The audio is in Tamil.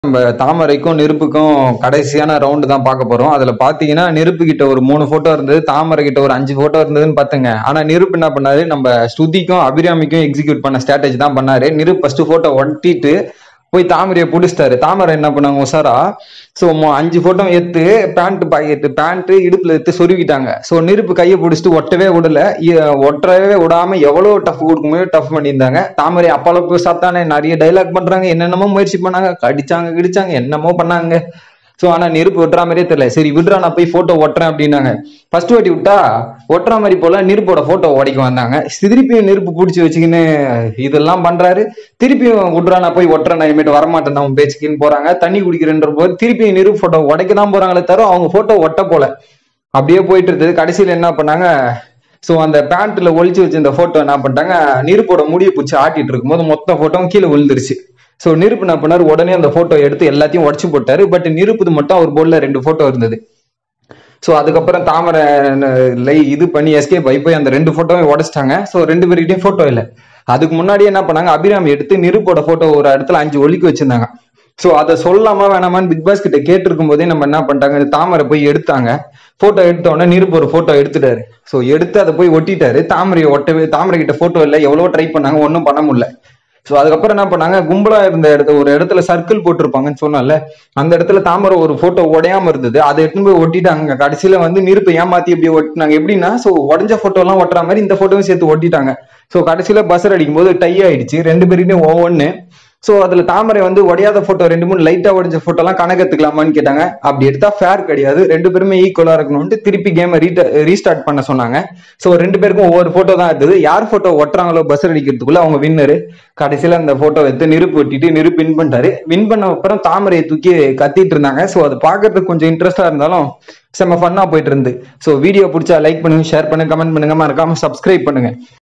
நம்ம தாமரைக்கும் நெருப்புக்கும் கடைசியான ரவுண்டு தான் பார்க்க போறோம் அதுல பாத்தீங்கன்னா நெருப்பு கிட்ட ஒரு மூணு போட்டோ இருந்தது தாமரை கிட்ட ஒரு அஞ்சு போட்டோ இருந்ததுன்னு பாத்துங்க ஆனா நெருப்பு என்ன பண்ணாரு நம்ம ஸ்ருதிக்கும் அபிராமிக்கும் எக்ஸிக்யூட் பண்ண ஸ்ட்ராட்டஜி தான் பண்ணாரு நெருப்பு ஃபர்ஸ்ட் போட்டோ ஒட்டிட்டு போய் தாமரையை பிடிச்சிட்டாரு தாமரை என்ன பண்ணாங்க உசாரா ஸோ அஞ்சு போட்டோ எடுத்து பேண்ட் பாக்கெட்டு பேண்ட் இடுப்புல எடுத்து சொருவிட்டாங்க ஸோ நெருப்பு கையை பிடிச்சிட்டு ஒட்டவே விடல இ- ஒட்டவே விடாம எவ்வளவு டஃப் கொடுக்க முடியும் டஃப் பண்ணியிருந்தாங்க தாமரை அப்பளவு சாத்தானே நிறைய டைலாக் பண்றாங்க என்னென்னமோ முயற்சி பண்ணாங்க கடிச்சாங்க கிடிச்சாங்க என்னமோ பண்ணாங்க ஸோ ஆனா நெருப்பு விட்டுற மாதிரியே தெரியல சரி விட்றா நான் போய் போட்டோ ஒட்டுறேன் அப்படின்னாங்க ஃபர்ஸ்ட் வாட்டி விட்டா ஒட்டுற மாதிரி போல நெருப்போட போட்டோ உடைக்க வந்தாங்க திருப்பியும் நெருப்பு பிடிச்சி வச்சுக்கின்னு இதெல்லாம் பண்றாரு திருப்பியும் விட்றா நான் போய் ஒட்டுறேன் நான் இனிமேட்டு வரமாட்டேன் தான் பேச்சுக்கின்னு போறாங்க தண்ணி குடிக்கிறேன்ற போது திருப்பியும் நெருப்பு போட்டோ உடைக்க தான் போறாங்களே தவிர அவங்க போட்டோ ஒட்ட போல அப்படியே போயிட்டு இருந்தது கடைசியில என்ன பண்ணாங்க ஸோ அந்த பேண்ட்ல ஒளிச்சு வச்சிருந்த போட்டோ என்ன பண்ணிட்டாங்க நெருப்போட முடியை பிடிச்சி ஆட்டிட்டு இருக்கும்போது மொத்த போட்டோவும் கீழே விழுந்துருச்சு ஸோ நெருப்பு என்ன பண்ணாரு உடனே அந்த போட்டோ எடுத்து எல்லாத்தையும் உடச்சு போட்டாரு பட் நெருப்புது மட்டும் அவர் போர்டில் ரெண்டு போட்டோ இருந்தது ஸோ அதுக்கப்புறம் தாமரை லை இது பண்ணி எஸ்கேப் ஆகி போய் அந்த ரெண்டு போட்டோவையும் உடைச்சிட்டாங்க ஸோ ரெண்டு பேர்கிட்டயும் போட்டோ இல்லை அதுக்கு முன்னாடியே என்ன பண்ணாங்க அபிராமி எடுத்து நெருப்போட போட்டோ ஒரு இடத்துல அஞ்சு ஒலிக்கு வச்சிருந்தாங்க ஸோ அதை சொல்லாமா வேணாமான்னு பிக் பாஸ் கிட்ட கேட்டிருக்கும் போதே நம்ம என்ன பண்ணிட்டாங்க இந்த தாமரை போய் எடுத்தாங்க போட்டோ எடுத்த உடனே நெருப்பு ஒரு போட்டோ எடுத்துட்டாரு ஸோ எடுத்து அதை போய் ஒட்டிட்டாரு தாமரையை ஒட்டவே தாமரை கிட்ட போட்டோ இல்லை எவ்வளவோ ட்ரை பண்ணாங்க ஒன்றும் பண்ண முடியல ஸோ அதுக்கப்புறம் என்ன பண்ணாங்க கும்பலா இருந்த இடத்த ஒரு இடத்துல சர்க்கிள் போட்டிருப்பாங்கன்னு சொன்னல அந்த இடத்துல தாமரை ஒரு போட்டோ உடையாம இருந்தது அதை எடுத்துன்னு போய் ஒட்டிட்டாங்க கடைசியில வந்து நெருப்பை ஏமாத்தி இப்படி ஒட்டினாங்க எப்படின்னா ஸோ உடஞ்ச போட்டோ எல்லாம் ஒட்டுற மாதிரி இந்த போட்டோவும் சேர்த்து ஒட்டிட்டாங்க ஸோ கடைசியில பஸ்ஸர் அடிக்கும் போது டை ஆயிடுச்சு ரெண்டு பேருமே ஒவ்வொன்னு ஸோ அதுல தாமரை வந்து உடையாத போட்டோ ரெண்டு மூணு லைட்டா உடைஞ்ச போட்டோ எல்லாம் கணக்கு எடுத்துக்கலாமான்னு கேட்டாங்க அப்படி எடுத்தா ஃபேர் கிடையாது ரெண்டு பேருமே ஈக்குவலா இருக்கணும்னு திருப்பி கேமை ரீஸ்டார்ட் பண்ண சொன்னாங்க ஸோ ரெண்டு பேருக்கும் ஒவ்வொரு போட்டோ தான் எடுத்தது யார் போட்டோ ஒட்டுறாங்களோ பஸ் அடிக்கிறதுக்குள்ள அவங்க வின்னரு கடைசியில அந்த போட்டோ எடுத்து நெருப்பு ஒட்டிட்டு நெருப்பு வின் பண்ணிட்டாரு வின் பண்ண அப்புறம் தாமரையை தூக்கி கத்திட்டு இருந்தாங்க ஸோ அது பார்க்கறதுக்கு கொஞ்சம் இன்ட்ரெஸ்டா இருந்தாலும் செம்ம ஃபன்னா போயிட்டு இருந்து ஸோ வீடியோ பிடிச்சா லைக் பண்ணுங்க ஷேர் பண்ணுங்க கமெண்ட் பண்ணுங்க மறக்காம சப்ஸ்கிரைப் பண்ணுங்க